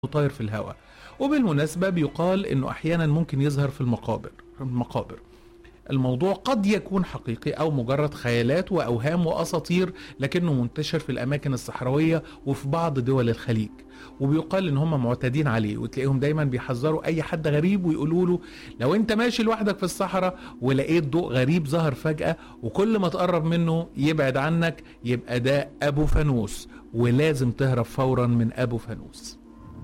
طاير في الهواء وبالمناسبة بيقال انه احيانا ممكن يظهر في المقابر المقابر الموضوع قد يكون حقيقي او مجرد خيالات واوهام واساطير لكنه منتشر في الاماكن الصحراويه وفي بعض دول الخليج وبيقال ان هم معتادين عليه وتلاقيهم دايما بيحذروا اي حد غريب ويقولوا له لو انت ماشي لوحدك في الصحراء ولقيت ضوء غريب ظهر فجاه وكل ما تقرب منه يبعد عنك يبقى ده ابو فانوس ولازم تهرب فورا من ابو فانوس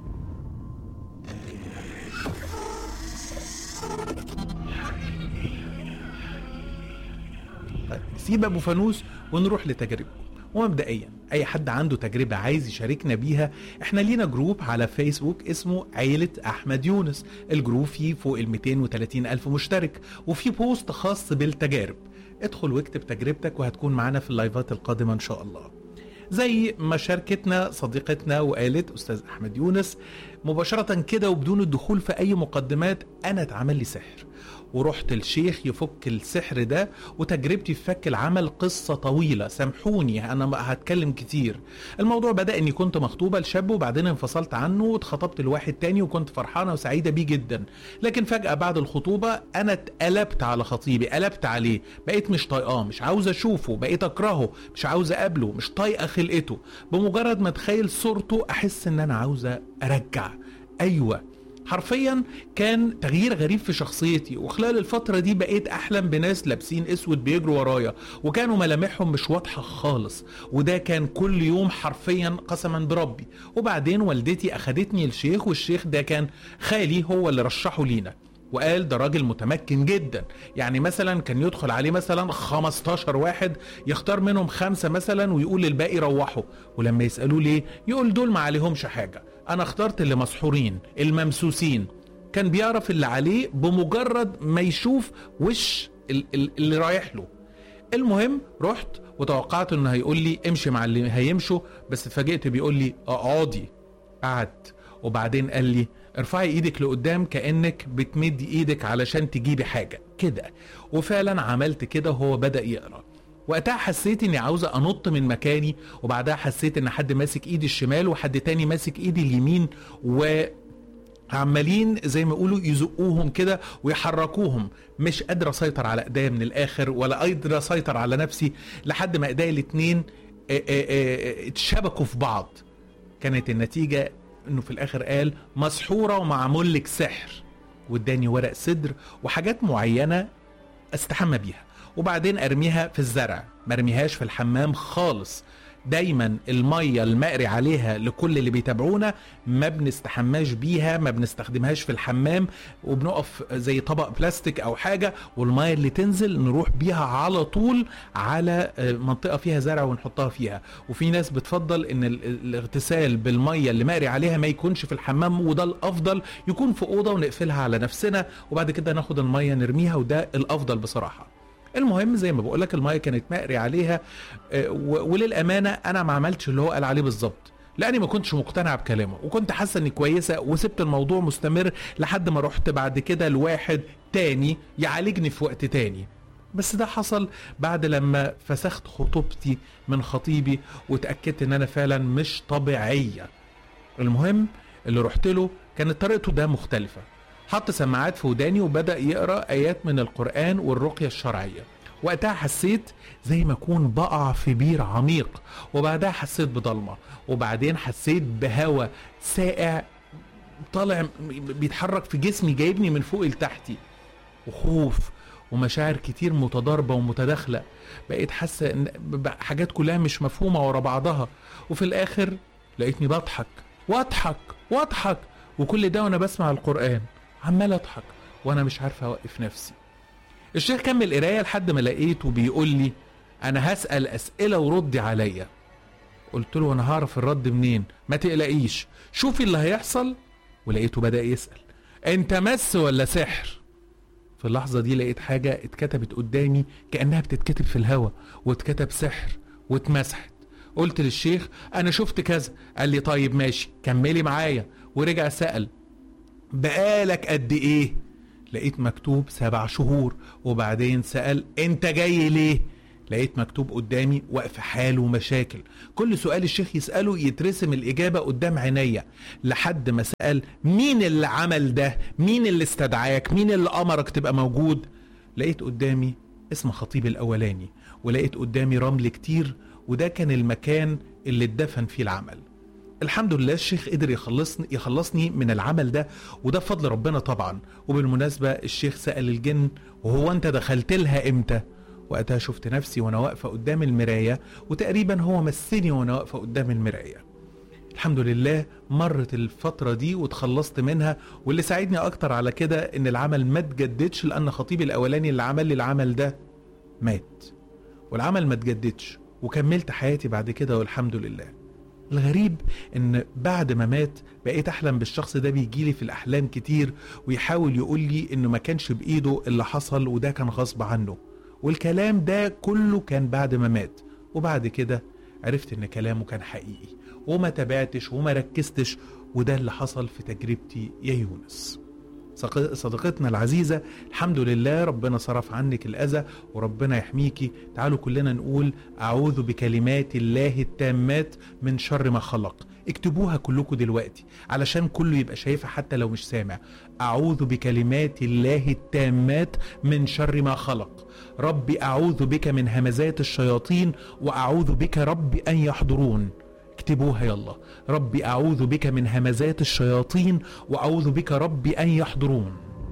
طيب نسيب ابو فانوس ونروح لتجربته ومبدئيا اي حد عنده تجربه عايز يشاركنا بيها احنا لينا جروب على فيسبوك اسمه عيله احمد يونس الجروب فيه فوق ال 230 الف مشترك وفي بوست خاص بالتجارب ادخل واكتب تجربتك وهتكون معانا في اللايفات القادمه ان شاء الله زي ما شاركتنا صديقتنا وقالت استاذ احمد يونس مباشره كده وبدون الدخول في اي مقدمات انا اتعمل لي سحر ورحت الشيخ يفك السحر ده وتجربتي في فك العمل قصة طويلة سامحوني أنا هتكلم كتير الموضوع بدأ أني كنت مخطوبة لشاب وبعدين انفصلت عنه واتخطبت لواحد تاني وكنت فرحانة وسعيدة بيه جدا لكن فجأة بعد الخطوبة أنا اتقلبت على خطيبي قلبت عليه بقيت مش طايقاه مش عاوز أشوفه بقيت أكرهه مش عاوز أقابله مش طايقة خلقته بمجرد ما أتخيل صورته أحس إن أنا عاوزة أرجع أيوة حرفيا كان تغيير غريب في شخصيتي وخلال الفترة دي بقيت أحلم بناس لابسين أسود بيجروا ورايا وكانوا ملامحهم مش واضحة خالص وده كان كل يوم حرفيا قسما بربي وبعدين والدتي أخدتني الشيخ والشيخ ده كان خالي هو اللي رشحه لينا وقال ده راجل متمكن جدا يعني مثلا كان يدخل عليه مثلا 15 واحد يختار منهم خمسة مثلا ويقول للباقي روحوا ولما يسألوه ليه يقول دول ما عليهمش حاجة انا اخترت اللي مسحورين الممسوسين كان بيعرف اللي عليه بمجرد ما يشوف وش اللي رايح له المهم رحت وتوقعت انه هيقول لي امشي مع اللي هيمشوا بس اتفاجئت بيقول لي اقعدي قعدت وبعدين قال لي ارفعي ايدك لقدام كانك بتمدي ايدك علشان تجيبي حاجه كده وفعلا عملت كده وهو بدا يقرا وقتها حسيت اني عاوزه انط من مكاني وبعدها حسيت ان حد ماسك ايدي الشمال وحد تاني ماسك ايدي اليمين و عمالين زي ما يقولوا يزقوهم كده ويحركوهم مش قادر اسيطر على ايديا من الاخر ولا قادر اسيطر على نفسي لحد ما ايديا الاتنين اتشبكوا في بعض كانت النتيجه انه في الاخر قال مسحوره ومعمول لك سحر واداني ورق صدر وحاجات معينه استحمى بيها وبعدين ارميها في الزرع ما ارميهاش في الحمام خالص دايما الميه المقري عليها لكل اللي بيتابعونا ما بنستحماش بيها ما بنستخدمهاش في الحمام وبنقف زي طبق بلاستيك او حاجه والميه اللي تنزل نروح بيها على طول على منطقه فيها زرع ونحطها فيها وفي ناس بتفضل ان الاغتسال بالميه اللي مقري عليها ما يكونش في الحمام وده الافضل يكون في اوضه ونقفلها على نفسنا وبعد كده ناخد الميه نرميها وده الافضل بصراحه المهم زي ما بقول لك المايه كانت مقري عليها وللامانه انا ما عملتش اللي هو قال عليه بالظبط لاني ما كنتش مقتنع بكلامه وكنت حاسه اني كويسه وسبت الموضوع مستمر لحد ما رحت بعد كده لواحد تاني يعالجني في وقت تاني بس ده حصل بعد لما فسخت خطوبتي من خطيبي وتاكدت ان انا فعلا مش طبيعيه المهم اللي رحت له كانت طريقته ده مختلفه حط سماعات في وداني وبدأ يقرأ آيات من القرآن والرقية الشرعية وقتها حسيت زي ما أكون بقع في بير عميق وبعدها حسيت بضلمة وبعدين حسيت بهواء سائع طالع بيتحرك في جسمي جايبني من فوق لتحتي وخوف ومشاعر كتير متضاربة ومتداخلة بقيت حاسة ان حاجات كلها مش مفهومة ورا بعضها وفي الآخر لقيتني بضحك واضحك واضحك وكل ده وانا بسمع القرآن عمال اضحك وانا مش عارف اوقف نفسي الشيخ كمل قرايه لحد ما لقيته بيقول لي انا هسال اسئله وردي عليا قلت له انا هعرف الرد منين ما تقلقيش شوفي اللي هيحصل ولقيته بدا يسال انت مس ولا سحر في اللحظة دي لقيت حاجة اتكتبت قدامي كأنها بتتكتب في الهوا واتكتب سحر واتمسحت قلت للشيخ أنا شفت كذا قال لي طيب ماشي كملي معايا ورجع سأل بقالك قد ايه لقيت مكتوب سبع شهور وبعدين سأل انت جاي ليه لقيت مكتوب قدامي وقف حال ومشاكل كل سؤال الشيخ يسأله يترسم الإجابة قدام عينيا لحد ما سأل مين اللي عمل ده مين اللي استدعاك مين اللي أمرك تبقى موجود لقيت قدامي اسم خطيب الأولاني ولقيت قدامي رمل كتير وده كان المكان اللي اتدفن فيه العمل الحمد لله الشيخ قدر يخلصني يخلصني من العمل ده وده بفضل ربنا طبعا وبالمناسبة الشيخ سأل الجن وهو انت دخلت لها امتى وقتها شفت نفسي وانا واقفة قدام المراية وتقريبا هو مسني وانا واقفة قدام المراية الحمد لله مرت الفترة دي وتخلصت منها واللي ساعدني اكتر على كده ان العمل ما تجددش لان خطيبي الاولاني اللي عمل لي العمل ده مات والعمل ما تجددش وكملت حياتي بعد كده والحمد لله الغريب ان بعد ما مات بقيت احلم بالشخص ده بيجيلي في الاحلام كتير ويحاول يقول لي انه ما كانش بايده اللي حصل وده كان غصب عنه والكلام ده كله كان بعد ما مات وبعد كده عرفت ان كلامه كان حقيقي وما تابعتش وما ركزتش وده اللي حصل في تجربتي يا يونس صق- صديقتنا العزيزة الحمد لله ربنا صرف عنك الأذى وربنا يحميكي تعالوا كلنا نقول أعوذ بكلمات الله التامات من شر ما خلق اكتبوها كلكم دلوقتي علشان كله يبقى شايفها حتى لو مش سامع أعوذ بكلمات الله التامات من شر ما خلق ربي أعوذ بك من همزات الشياطين وأعوذ بك ربي أن يحضرون اكتبوها يلا ربي أعوذ بك من همزات الشياطين وأعوذ بك ربي أن يحضرون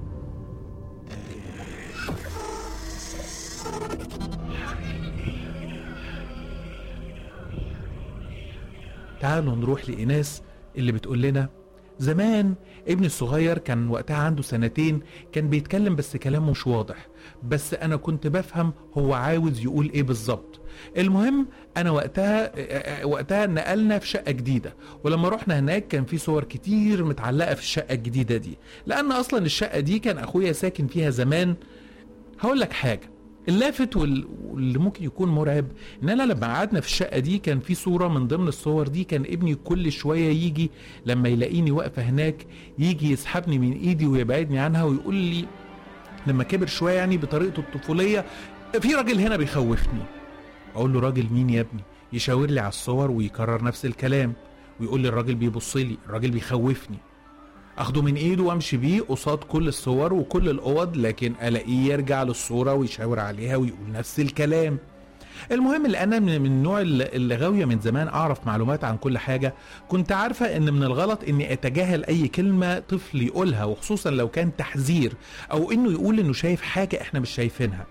تعالوا نروح لإيناس اللي بتقول لنا زمان ابني الصغير كان وقتها عنده سنتين كان بيتكلم بس كلامه مش واضح بس انا كنت بفهم هو عاوز يقول ايه بالظبط المهم انا وقتها وقتها نقلنا في شقه جديده ولما رحنا هناك كان في صور كتير متعلقه في الشقه الجديده دي لان اصلا الشقه دي كان اخويا ساكن فيها زمان هقول لك حاجه اللافت وال- واللي ممكن يكون مرعب ان انا لما قعدنا في الشقه دي كان في صوره من ضمن الصور دي كان ابني كل شويه يجي لما يلاقيني واقفه هناك يجي يسحبني من ايدي ويبعدني عنها ويقول لي لما كبر شويه يعني بطريقته الطفوليه في راجل هنا بيخوفني اقول له راجل مين يا ابني يشاور لي على الصور ويكرر نفس الكلام ويقول لي الراجل بيبص لي الراجل بيخوفني اخده من ايده وامشي بيه قصاد كل الصور وكل الاوض لكن الاقيه يرجع للصوره ويشاور عليها ويقول نفس الكلام المهم اللي انا من من النوع اللي اللي غاويه من زمان اعرف معلومات عن كل حاجه كنت عارفه ان من الغلط اني اتجاهل اي كلمه طفل يقولها وخصوصا لو كان تحذير او انه يقول انه شايف حاجه احنا مش شايفينها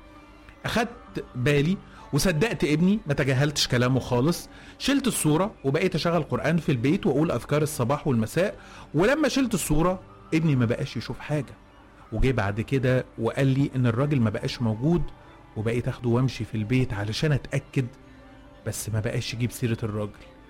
اخدت بالي وصدقت ابني ما تجاهلتش كلامه خالص شلت الصورة وبقيت أشغل قرآن في البيت وأقول أذكار الصباح والمساء ولما شلت الصورة ابني ما بقاش يشوف حاجة وجي بعد كده وقال لي إن الراجل ما بقاش موجود وبقيت أخده وأمشي في البيت علشان أتأكد بس ما بقاش يجيب سيرة الراجل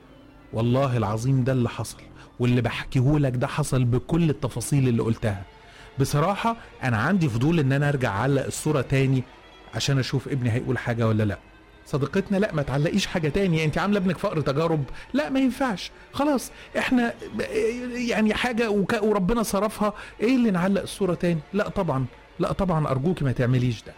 والله العظيم ده اللي حصل واللي بحكيهولك ده حصل بكل التفاصيل اللي قلتها بصراحة أنا عندي فضول إن أنا أرجع أعلق الصورة تاني عشان أشوف ابني هيقول حاجة ولا لأ صديقتنا لا ما تعلقيش حاجة تاني انت عاملة ابنك فقر تجارب لا ما ينفعش خلاص احنا ب- يعني حاجة وك- وربنا صرفها ايه اللي نعلق الصورة تاني لا طبعا لا طبعا ارجوكي ما تعمليش ده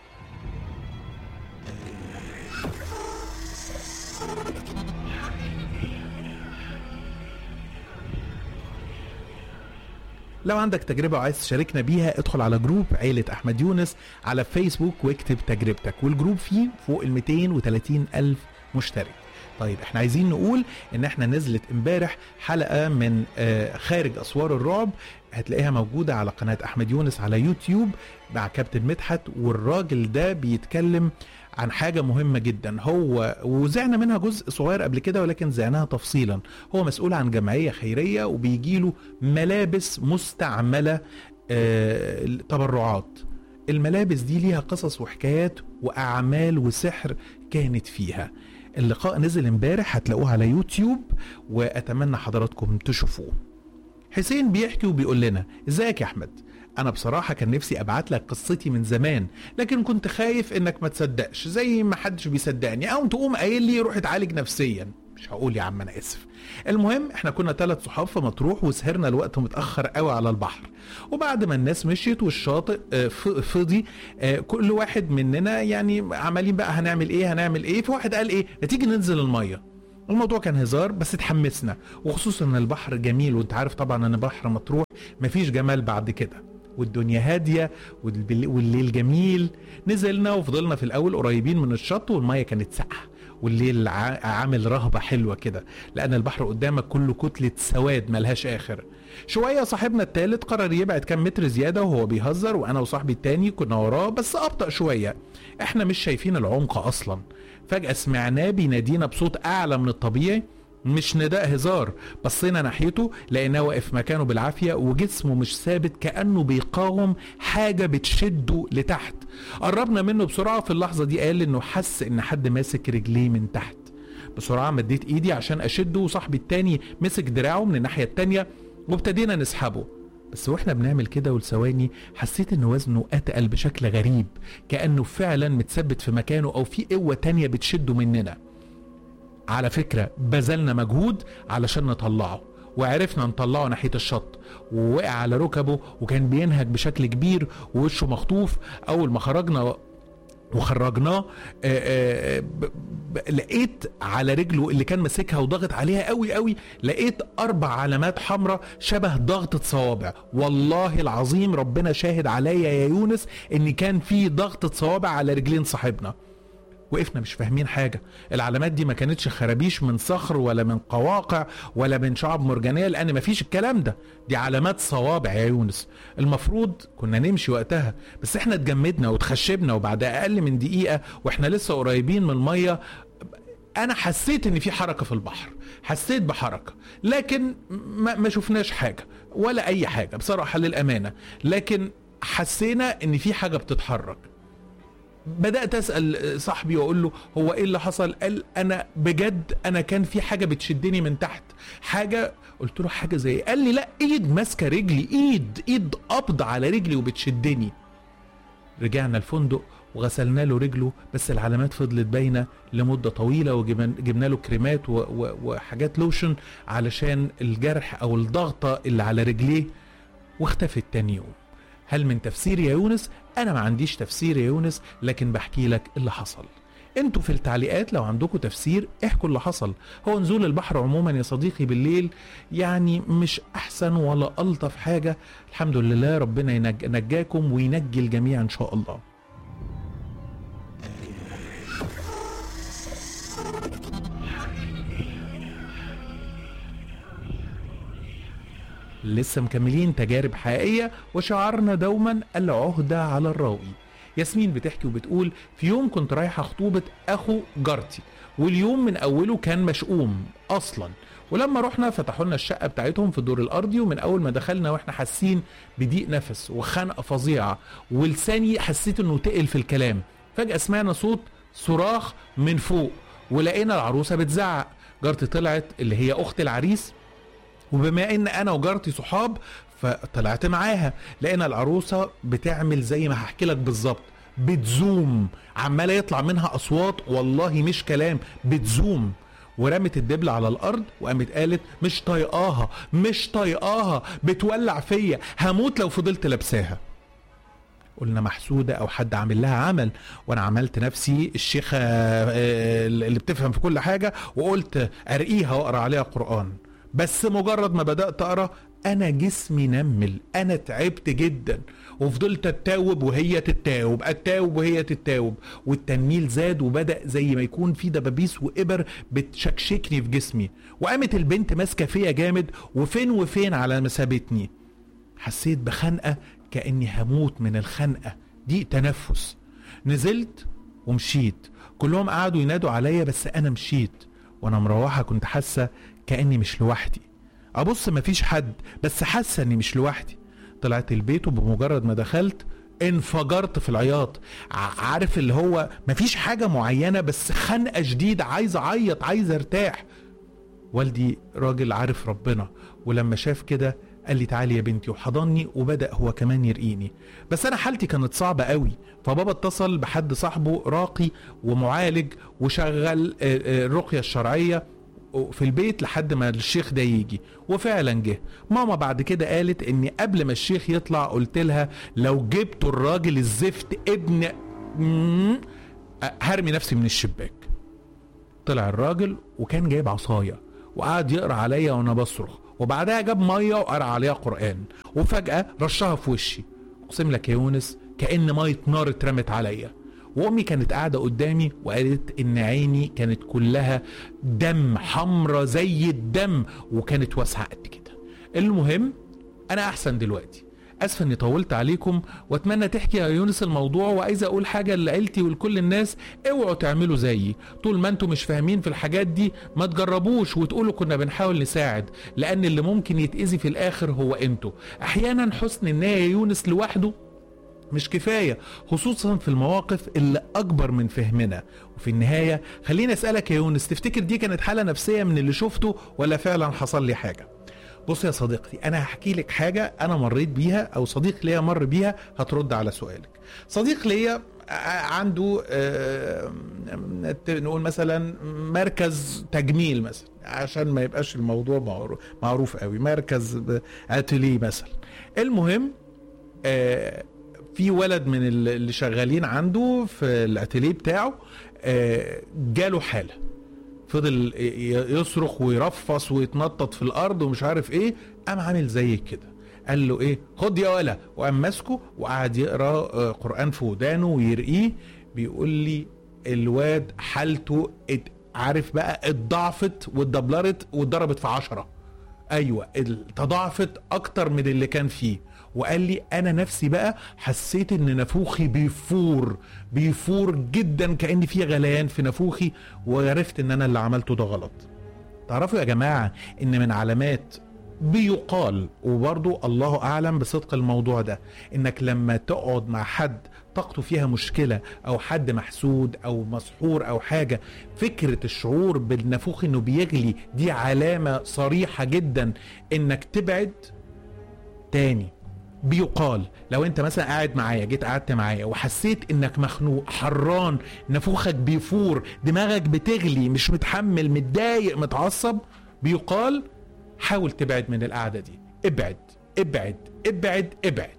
لو عندك تجربة وعايز تشاركنا بيها ادخل على جروب عيلة أحمد يونس على فيسبوك واكتب تجربتك والجروب فيه فوق ال 230 ألف مشترك طيب احنا عايزين نقول ان احنا نزلت امبارح حلقة من آه، خارج اسوار الرعب هتلاقيها موجودة على قناة احمد يونس على يوتيوب مع كابتن مدحت والراجل ده بيتكلم عن حاجة مهمة جدا هو وزعنا منها جزء صغير قبل كده ولكن زعناها تفصيلا هو مسؤول عن جمعية خيرية وبيجيله ملابس مستعملة آه، تبرعات الملابس دي ليها قصص وحكايات وأعمال وسحر كانت فيها اللقاء نزل امبارح هتلاقوه على يوتيوب وأتمنى حضراتكم تشوفوه حسين بيحكي وبيقول لنا ازيك يا احمد انا بصراحه كان نفسي ابعت لك قصتي من زمان لكن كنت خايف انك ما تصدقش زي ما حدش بيصدقني او تقوم قايل لي روح اتعالج نفسيا مش هقول يا عم انا اسف المهم احنا كنا ثلاث صحاب في مطروح وسهرنا الوقت متاخر قوي على البحر وبعد ما الناس مشيت والشاطئ آه، ف- فضي آه، كل واحد مننا يعني عمالين بقى هنعمل ايه هنعمل ايه في واحد قال ايه ما تيجي ننزل الميه الموضوع كان هزار بس اتحمسنا وخصوصا ان البحر جميل وانت عارف طبعا ان بحر مطروح مفيش جمال بعد كده والدنيا هاديه والبل- والليل جميل نزلنا وفضلنا في الاول قريبين من الشط والميه كانت ساقعه والليل ع- عامل رهبه حلوه كده لان البحر قدامك كله كتله سواد ملهاش اخر شويه صاحبنا التالت قرر يبعد كام متر زياده وهو بيهزر وانا وصاحبي التاني كنا وراه بس ابطا شويه احنا مش شايفين العمق اصلا فجاه سمعناه بينادينا بصوت اعلى من الطبيعي مش نداء هزار بصينا ناحيته لقيناه واقف مكانه بالعافيه وجسمه مش ثابت كانه بيقاوم حاجه بتشده لتحت قربنا منه بسرعه في اللحظه دي قال انه حس ان حد ماسك رجليه من تحت بسرعه مديت ايدي عشان اشده وصاحبي التاني مسك دراعه من الناحيه التانيه وابتدينا نسحبه بس واحنا بنعمل كده ولثواني حسيت ان وزنه اتقل بشكل غريب كانه فعلا متثبت في مكانه او في قوه تانيه بتشده مننا على فكرة بذلنا مجهود علشان نطلعه وعرفنا نطلعه ناحية الشط ووقع على ركبه وكان بينهج بشكل كبير ووشه مخطوف أول ما خرجنا وخرجناه آه، آه، ب- ب- لقيت على رجله اللي كان ماسكها وضغط عليها قوي قوي لقيت اربع علامات حمراء شبه ضغطة صوابع والله العظيم ربنا شاهد عليا يا يونس ان كان في ضغطة صوابع على رجلين صاحبنا وقفنا مش فاهمين حاجة العلامات دي ما كانتش خرابيش من صخر ولا من قواقع ولا من شعب مرجانية لأن مفيش الكلام ده دي علامات صوابع يا يونس المفروض كنا نمشي وقتها بس احنا اتجمدنا واتخشبنا وبعد أقل من دقيقة واحنا لسه قريبين من المية انا حسيت ان في حركه في البحر حسيت بحركه لكن ما, ما شفناش حاجه ولا اي حاجه بصراحه للامانه لكن حسينا ان في حاجه بتتحرك بدات اسال صاحبي واقول له هو ايه اللي حصل قال انا بجد انا كان في حاجه بتشدني من تحت حاجه قلت له حاجه زي إيه؟ قال لي لا ايد ماسكه رجلي ايد ايد قبض على رجلي وبتشدني رجعنا الفندق وغسلنا له رجله بس العلامات فضلت باينه لمده طويله وجبنا له كريمات و- و- وحاجات لوشن علشان الجرح او الضغطه اللي على رجليه واختفت تاني يوم هل من تفسير يا يونس انا ما عنديش تفسير يا يونس لكن بحكي لك اللي حصل انتوا في التعليقات لو عندكم تفسير احكوا اللي حصل هو نزول البحر عموما يا صديقي بالليل يعني مش احسن ولا الطف حاجه الحمد لله ربنا ينج... نجاكم وينجي الجميع ان شاء الله لسه مكملين تجارب حقيقية وشعارنا دوما العهدة على الراوي ياسمين بتحكي وبتقول في يوم كنت رايحة خطوبة أخو جارتي واليوم من أوله كان مشؤوم أصلا ولما رحنا فتحوا لنا الشقة بتاعتهم في الدور الأرضي ومن أول ما دخلنا وإحنا حاسين بضيق نفس وخنقة فظيعة ولساني حسيت إنه تقل في الكلام فجأة سمعنا صوت صراخ من فوق ولقينا العروسة بتزعق جارتي طلعت اللي هي أخت العريس وبما ان انا وجارتي صحاب فطلعت معاها لقينا العروسه بتعمل زي ما هحكي لك بالظبط بتزوم عماله يطلع منها اصوات والله مش كلام بتزوم ورمت الدبل على الارض وقامت قالت مش طايقاها مش طايقاها بتولع فيا هموت لو فضلت لابساها قلنا محسوده او حد عامل لها عمل وانا عملت نفسي الشيخه آه، اللي بتفهم في كل حاجه وقلت ارقيها واقرا عليها قران بس مجرد ما بدات اقرا انا جسمي نمل انا تعبت جدا وفضلت اتاوب وهي تتاوب اتاوب وهي تتاوب والتنميل زاد وبدا زي ما يكون في دبابيس وابر بتشكشكني في جسمي وقامت البنت ماسكه فيا جامد وفين وفين على ما سابتني حسيت بخنقه كاني هموت من الخنقه دي تنفس نزلت ومشيت كلهم قعدوا ينادوا عليا بس انا مشيت وانا مروحه كنت حاسه كاني مش لوحدي ابص مفيش حد بس حاسه اني مش لوحدي طلعت البيت وبمجرد ما دخلت انفجرت في العياط ع- عارف اللي هو مفيش حاجه معينه بس خنقه شديده عايز اعيط عايز ارتاح والدي راجل عارف ربنا ولما شاف كده قال لي تعالي يا بنتي وحضني وبدأ هو كمان يرقيني بس أنا حالتي كانت صعبة قوي فبابا اتصل بحد صاحبه راقي ومعالج وشغل آه، آه، الرقية الشرعية في البيت لحد ما الشيخ ده يجي وفعلا جه ماما بعد كده قالت اني قبل ما الشيخ يطلع قلت لها لو جبتوا الراجل الزفت ابن مم، هرمي نفسي من الشباك طلع الراجل وكان جايب عصايه وقعد يقرا عليا وانا بصرخ وبعدها جاب ميه وقرا عليها قران وفجاه رشها في وشي اقسم لك يا يونس كان ميه نار اترمت عليا وامي كانت قاعده قدامي وقالت ان عيني كانت كلها دم حمرة زي الدم وكانت واسعه قد كده المهم انا احسن دلوقتي اسف اني طولت عليكم واتمنى تحكي يا يونس الموضوع وعايز اقول حاجه لعيلتي ولكل الناس اوعوا تعملوا زيي طول ما انتم مش فاهمين في الحاجات دي ما تجربوش وتقولوا كنا بنحاول نساعد لان اللي ممكن يتاذي في الاخر هو انتوا احيانا حسن النيه يا يونس لوحده مش كفايه خصوصا في المواقف اللي اكبر من فهمنا وفي النهايه خليني اسالك يا يونس تفتكر دي كانت حاله نفسيه من اللي شفته ولا فعلا حصل لي حاجه بص يا صديقتي انا هحكي لك حاجه انا مريت بيها او صديق ليا مر بيها هترد على سؤالك صديق ليا عنده آه، نقول مثلا مركز تجميل مثلا عشان ما يبقاش الموضوع معروف- معروف قوي مركز اتيليه مثلا المهم آه، في ولد من ال- اللي شغالين عنده في الاتيليه بتاعه آه، جاله حاله فضل ي- يصرخ ويرفص ويتنطط في الارض ومش عارف ايه قام عامل زي كده قال له ايه خد يا ولا وقام ماسكه وقعد يقرا آه، قران في ودانه ويرقيه بيقول لي الواد حالته ات- عارف بقى اتضاعفت واتدبلرت واتضربت في عشرة ايوه ال- تضاعفت اكتر من اللي كان فيه وقال لي انا نفسي بقى حسيت ان نافوخي بيفور بيفور جدا كان في غليان في نافوخي وعرفت ان انا اللي عملته ده غلط تعرفوا يا جماعه ان من علامات بيقال وبرضو الله اعلم بصدق الموضوع ده انك لما تقعد مع حد طاقته فيها مشكلة او حد محسود او مسحور او حاجة فكرة الشعور بالنافوخ انه بيغلي دي علامة صريحة جدا انك تبعد تاني بيقال لو انت مثلا قاعد معايا جيت قعدت معايا وحسيت انك مخنوق حران نافوخك بيفور دماغك بتغلي مش متحمل متضايق متعصب بيقال حاول تبعد من القعده دي ابعد ابعد ابعد ابعد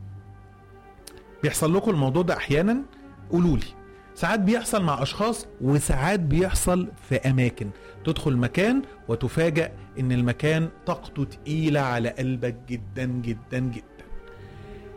بيحصل لكم الموضوع ده احيانا قولوا لي ساعات بيحصل مع اشخاص وساعات بيحصل في اماكن تدخل مكان وتفاجأ ان المكان طاقته تقيله على قلبك جدا جدا جدا